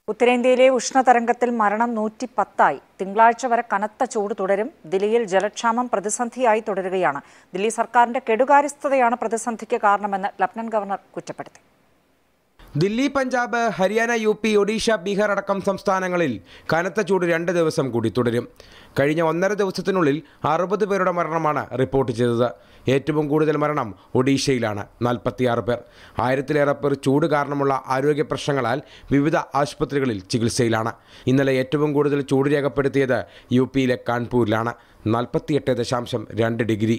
ഉത്തരേന്ത്യയിലെ ഉഷ്ണതരംഗത്തിൽ മരണം നൂറ്റി പത്തായി തിങ്കളാഴ്ച വരെ കനത്ത ചൂട് തുടരും ദില്ലിയിൽ ജലക്ഷാമം പ്രതിസന്ധിയായി തുടരുകയാണ് ദില്ലി സർക്കാരിന്റെ കെടുകാര്യസ്ഥതയാണ് പ്രതിസന്ധിക്ക് കാരണമെന്ന് ലഫ്റ്റനന്റ് ഗവർണർ കുറ്റപ്പെടുത്തി ദില്ലി പഞ്ചാബ് ഹരിയാന യു പി ഒഡീഷ ബീഹാർ അടക്കം സംസ്ഥാനങ്ങളിൽ കനത്ത ചൂട് രണ്ട് ദിവസം കൂടി തുടരും കഴിഞ്ഞ ഒന്നര ദിവസത്തിനുള്ളിൽ അറുപത് പേരുടെ മരണമാണ് റിപ്പോർട്ട് ചെയ്തത് ഏറ്റവും കൂടുതൽ മരണം ഒഡീഷയിലാണ് നാൽപ്പത്തിയാറ് പേർ ആയിരത്തിലേറെ പേർ ചൂട് കാരണമുള്ള ആരോഗ്യ പ്രശ്നങ്ങളാൽ വിവിധ ആശുപത്രികളിൽ ചികിത്സയിലാണ് ഇന്നലെ ഏറ്റവും കൂടുതൽ ചൂട് രേഖപ്പെടുത്തിയത് യു പിയിലെ കാൺപൂരിലാണ് നാൽപ്പത്തിയെട്ട് ദശാംശം രണ്ട് ഡിഗ്രി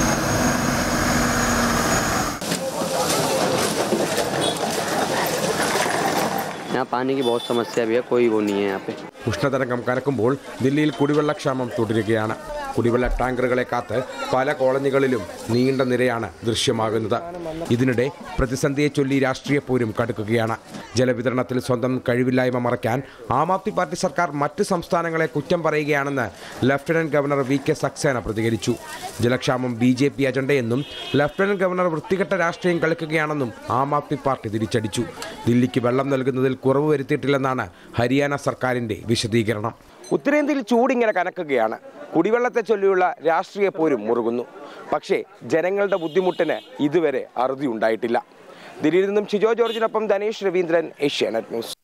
यहाँ पानी की बहुत समस्या भी है कोई वो नहीं है यहाँ पे ഉഷ്ണതരംഗം കനക്കുമ്പോൾ ദില്ലിയിൽ കുടിവെള്ളക്ഷാമം തുടരുകയാണ് കുടിവെള്ള ടാങ്കറുകളെ കാത്ത് പല കോളനികളിലും നീണ്ട നിരയാണ് ദൃശ്യമാകുന്നത് ഇതിനിടെ പ്രതിസന്ധിയെ ചൊല്ലി രാഷ്ട്രീയ പോരും കടുക്കുകയാണ് ജലവിതരണത്തിൽ സ്വന്തം കഴിവില്ലായ്മ മറയ്ക്കാൻ ആം ആദ്മി പാർട്ടി സർക്കാർ മറ്റ് സംസ്ഥാനങ്ങളെ കുറ്റം പറയുകയാണെന്ന് lieutenant governor V K Saxena പ്രതികരിച്ചു ജലക്ഷാമം ബി ജെ പി അജണ്ടയെന്നും ലഫ്റ്റനന്റ് ഗവർണർ വൃത്തികെട്ട രാഷ്ട്രീയം കളിക്കുകയാണെന്നും ആം ആദ്മി പാർട്ടി തിരിച്ചടിച്ചു ദില്ലിക്ക് വെള്ളം നൽകുന്നതിൽ കുറവ് വരുത്തിയിട്ടില്ലെന്നാണ് ഹരിയാന സർക്കാരിന്റെ വിശദീകരണം ഉത്തരേന്ത്യയിൽ ചൂടിങ്ങനെ കനക്കുകയാണ് കുടിവെള്ളത്തെ ചൊല്ലിയുള്ള രാഷ്ട്രീയ പോരും മുറുകുന്നു പക്ഷേ ജനങ്ങളുടെ ബുദ്ധിമുട്ടിന് ഇതുവരെ അറുതി ഉണ്ടായിട്ടില്ല ദില്ലിയിൽ നിന്നും ഷിജോ ജോർജിനൊപ്പം ധനേഷ് രവീന്ദ്രൻ ഏഷ്യാനെറ്റ് ന്യൂസ്